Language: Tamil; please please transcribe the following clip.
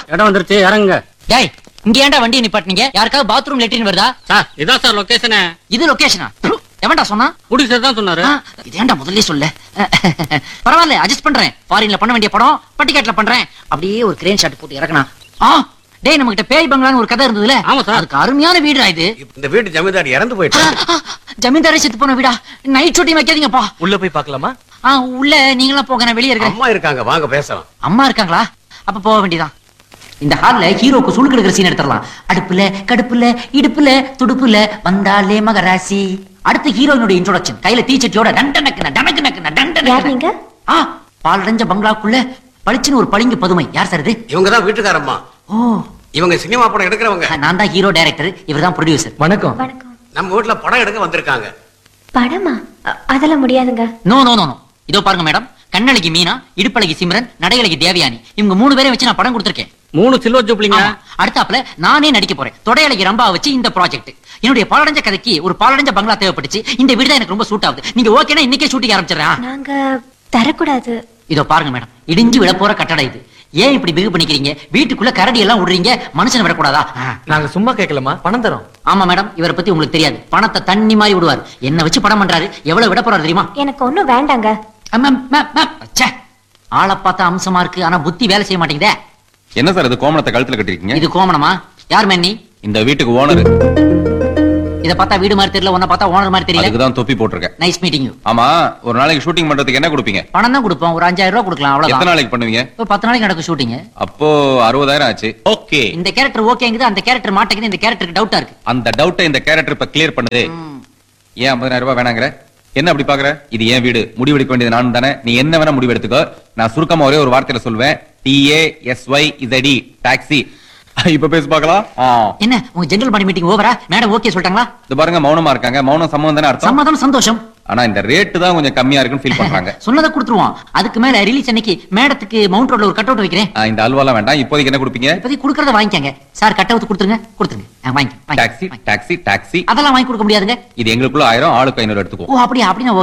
இடம் வந்துருச்சு இறங்குங்க டேய் இங்க ஏன்டா வண்டி நிப்பாட்டினீங்க யாருக்காவது பாத்ரூம் லெட்டின் வருதா சார் இதான் சார் லொகேஷனு இது லொகேஷனா எவன்டா சொன்னா புடிச்சது தான் சொன்னாரு ஆ, இது ஏன்டா முதல்ல சொல்ல பரவாயில்ல அட்ஜஸ்ட் பண்றேன் ஃபாரின்ல பண்ண வேண்டிய படம் பட்டிக்காட்ல பண்றேன் அப்படியே ஒரு கிரேன் ஷாட் போட்டு இறக்கணும் ஆ டேய் நம்ம கிட்ட பேய் பங்களான்னு ஒரு கதை இருந்ததுல ஆமா சார். அதுக்கு அருமையான வீடுடா இது இந்த வீட்டு ஜமீன்தார் இறந்து ஆ, போயிட்டாரு ஆ, ஜமீன்தாரே செத்து போன வீடா நைட் ஷூட்டிங் வைக்காதீங்கப்பா உள்ள போய் பார்க்கலாமா ஆ உள்ள நீங்களாம் போக நான் வெளியே இருக்கிறேன் அம்மா இருக்காங்க வாங்க பேசலாம் அம்மா இருக்காங்களா அப்ப போக வேண்டியதான் இந்த ஹால்ல ஹீரோக்கு சுழுக்கு எடுக்கிற சீன் எடுத்துடலாம் அடுப்புல கடுப்புல இடுப்புல துடுப்புல வந்தாலே மகராசி அடுத்து ஹீரோயினுடைய இன்ட்ரோடக்ஷன் கையில தீச்சட்டியோட டண்ட நக்குன டனக்கு நக்குன டண்ட யார் நீங்க? ஆ பாலடைஞ்ச பங்களாக்குள்ள பளிச்சுன்னு ஒரு பளிங்கு பதுமை யார் சார் இது இவங்க தான் வீட்டுக்காரம்மா ஓ இவங்க சினிமா படம் எடுக்கிறவங்க நான் தான் ஹீரோ டைரக்டர் இவர் தான் ப்ரொடியூசர் வணக்கம் வணக்கம் நம்ம வீட்டுல படம் எடுக்க வந்திருக்காங்க படமா அ- அதெல்லாம் முடியாதுங்க நோ நோ நோ நோ இதோ பாருங்க மேடம் கண்ணழகி மீனா இடுப்பழகி சிம்ரன் நடையழகி தேவயானி இவங்க மூணு பேரையும் வச்சு நான் படம் கொடுத்துருக்கேன் மூணு சில்வர் ஜூப்ளிங்க ஆமா. அடுத்தாப்புல நானே நடிக்க போறேன் தொடையழகி ரம்பா வச்சு இந்த ப்ராஜெக்ட் என்னுடைய பாலடைஞ்ச கதைக்கு ஒரு பாலடைஞ்ச பங்களா தேவைப்பட்டுச்சு இந்த வீடு தான் எனக்கு ரொம்ப சூட் ஆகுது நீங்க ஓகேனா இன்னைக்கே ஷூட்டிங் ஆரம்பிச்சிடறேன் நாங்க தரக்கூடாது இதோ பாருங்க மேடம் இடிஞ்சு விழ போற கட்டடம் இது ஏன் இப்படி பிகு பண்ணிக்கிறீங்க வீட்டுக்குள்ள கரடி எல்லாம் விடுறீங்க மனுஷன் விடக்கூடாதா ஆ. நாங்க சும்மா கேட்கலாமா பணம் தரோம் ஆமா மேடம் இவரை பத்தி உங்களுக்கு தெரியாது பணத்தை தண்ணி மாதிரி விடுவார் என்ன வச்சு படம் பண்றாரு எவ்வளவு விட போறாரு தெரியுமா எனக்கு ஒண்ணும் வேண்டாங்க அம், மேம், மேம், மேம். ச்சே. ஆளை பார்த்தா அம்சமா இருக்கு ஆனா புத்தி வேலை செய்ய மாட்டேங்குதே என்ன சார் இது கோமணத்தை கழுத்துல கட்டிருக்கீங்க இது கோமணமா யார் மேன் நீ இந்த வீட்டுக்கு ஓனர் இத பார்த்தா வீடு மாதிரி தெரியல உன்னை பார்த்தா ஓனர் மாதிரி தெரியல அதுக்கு தான் தொப்பி போட்டிருக்கேன் நைஸ் மீட்டிங் யூ ஆமா ஒரு நாளைக்கு ஷூட்டிங் பண்றதுக்கு என்ன கொடுப்பீங்க பணம் தான் கொடுப்போம் ஒரு அஞ்சாயிரம் ரூபாய் கொடுக்கலாம் எத்தனை அவ்வளவுதான் நாளைக்கு பண்ணுவீங்க இப்போ பத்து நாளைக்கு நடக்கும் ஷூட்டிங் அப்போ அறுபதாயிரம் ஆச்சு ஓகே இந்த கேரக்டர் ஓகேங்குது அந்த கேரக்டர் மாட்டேங்குது இந்த கேரக்டருக்கு டவுட்டா இருக்கு அந்த டவுட்டை இந்த கேரக்டர் இப்ப கிளியர் பண்ணுது ஏன் ஐம்பதாயிரம் ரூபாய் வேணாங்கிற என்ன அப்படி பாக்குற இது ஏன் வீடு முடிவெடுக்க வேண்டியது நானும் தானே நீ என்ன வேணா முடிவு எடுத்துக்கோ நான் சுருக்கமா ஒரே ஒரு வார்த்தையில சொல்வேன் டிஏ எஸ்ஒய் இசடி டாக்ஸி இப்ப பேசி பார்க்கலாம் ஆ. என்ன உங்க ஜெனரல் பாடி மீட்டிங் ஓவரா மேடம் ஓகே சொல்லிட்டாங்களா இது பாருங்க மௌனமா இருக்காங்க மௌனம் சம்மந்தம் தானே அர்த்தம் சம்மதம் சந்தோஷம் ஆனா இந்த ரேட்டு தான் கொஞ்சம் கம்மியா இருக்குன்னு ஃபீல் பண்றாங்க சொன்னதை கொடுத்துருவோம் அதுக்கு மேல ரிலீஸ் அன்னைக்கு மேடத்துக்கு மவுண்ட் ரோட்ல ஒரு கட் அவுட் வைக்கிறேன் ஆ, இந்த அல்வாலாம் வேண்டாம் இப்போதைக்கு என்ன கொடுப்பீங்க இப்போதைக்கு கொடுக்கறத வாங்கிக்கங்க சார் கட் அவுட் கொடுத்துருங்க கொடுத்துருங்க ஆ, வாங்கிக்க, வாங்கிக்க, டாக்ஸி வாங்கிக்க. டாக்ஸி டாக்ஸி அதெல்லாம் வாங்கி கொடுக்க முடியாதுங்க இது எங்களுக்குள்ள ஆயிரம் ஆளுக்கு ஐநூறு எடுத்துக்குவோம் ஓ அப்படியா அப்படின்னா